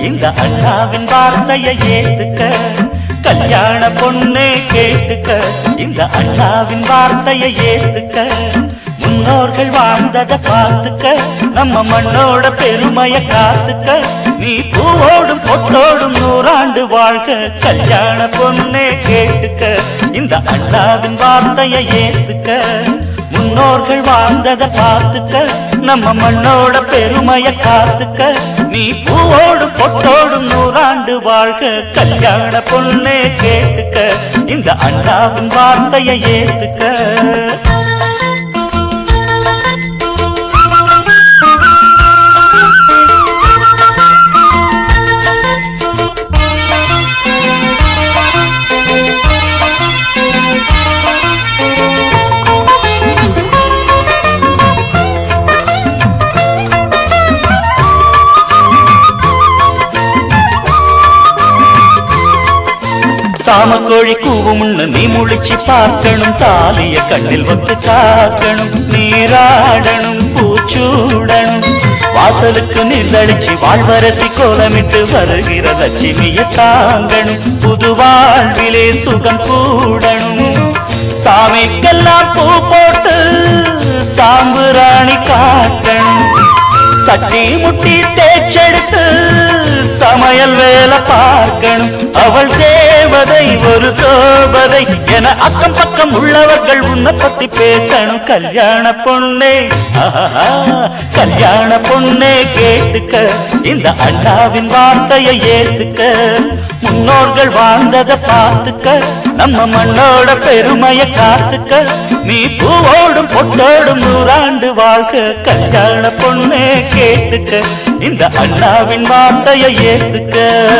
இந்த அண்ணாவின் வார்த்தையை ஏத்துக்க கல்யாண பொண்ணே கேட்டுக்க இந்த அண்ணாவின் வார்த்தையை ஏத்துக்க முன்னோர்கள் வாழ்ந்ததை பார்த்துக்க நம்ம மண்ணோட பெருமைய காத்துக்க நீ பூவோடும் பொட்டோடும் நூறாண்டு வாழ்க கல்யாண பொண்ணே கேட்டுக்க இந்த அண்ணாவின் வார்த்தையை ஏத்துக்க முன்னோர்கள் வாழ்ந்ததை பார்த்துக்க நம்ம மண்ணோட பெருமைய காத்துக்க நீ பூவோடும் பொட்டோடும் நூறாண்டு வாழ்க கல்யாண பொண்ணே கேட்டுக்க இந்த அண்ணாவின் வார்த்தையை ஏத்துக்க சாமக்கோழி கூவும்னு நீ முழிச்சு பார்க்கணும் தாலிய கண்ணில் வச்சு காக்கணும் நீராடணும் பூச்சூடணும் வாசலுக்கு நிர்தளிச்சு வாழ்வரசி கோலமிட்டு வருகிற லட்சுமிய தாங்கணும் புது வாழ்விலே சுகம் கூடணும் சாமிக்கெல்லாம் பூ போட்டு சாம்புராணி காட்டணும் தட்டி முட்டி தேச்செடுத்து சமையல் வேலை பார்க்கணும் அவள் தேவதை ஒரு சோபதை என அக்கம் பக்கம் உள்ளவர்கள் உன்னை பத்தி பேசணும் கல்யாண பொண்ணே ஆஹா, கல்யாண பொண்ணே கேட்டுக்க இந்த அண்ணாவின் வார்த்தையை ஏத்துக்க முன்னோர்கள் வாழ்ந்ததை பார்த்துக்க நம்ம மண்ணோட பெருமைய காத்துக்க நீ பூவோடும் பொட்டோடும் நூறாண்டு வாழ்க கல்யாண பொண்ணே கேட்டுக்க இந்த அண்ணாவின் வார்த்தையை ஏத்துக்க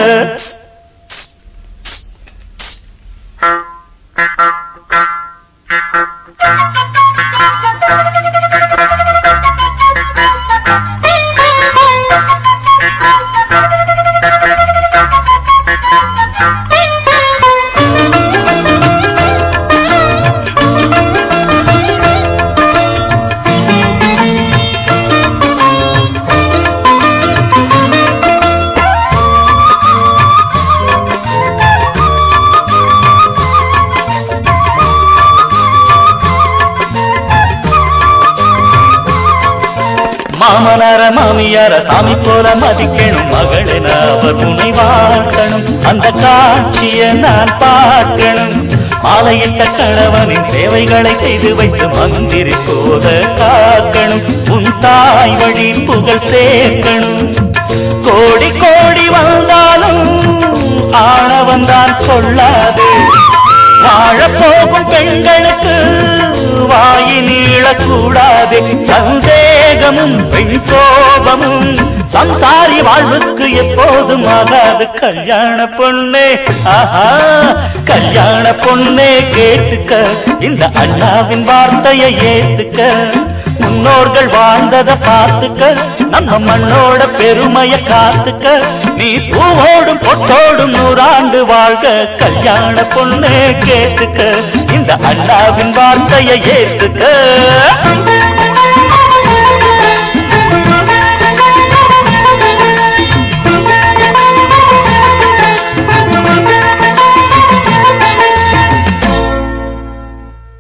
மாமனார மாமியார சாமி போல மதிக்கணும் மகளின அவர் முனை வாழ்க்கணும் அந்த காட்சிய நான் பார்க்கணும் மாலையிட்ட கணவனின் சேவைகளை செய்து வைத்து மந்திரி போத காக்கணும் உன் தாய் வழி புகழ் சேர்க்கணும் கோடி கோடி வந்தாலும் ஆணவன் தான் கொள்ளாது வாழப்போகும் பெண்களுக்கு வாயி நீளக்கூடாது சந்தேகமும் பெண் கோபமும் சம்சாரி வாழ்வுக்கு எப்போதும் ஆகாது கல்யாண பொண்ணே ஆஹா கல்யாண பொண்ணே கேட்டுக்க இந்த அண்ணாவின் வார்த்தையை ஏத்துக்க முன்னோர்கள் வாழ்ந்ததை பார்த்துக்க நம்ம மண்ணோட பெருமைய காத்துக்க நீ பூவோடும் பொட்டோடும் நூறாண்டு வாழ்க கல்யாண பொண்ணே கேட்டுக்க இந்த அண்ணாவின் வார்த்தையை ஏத்துக்க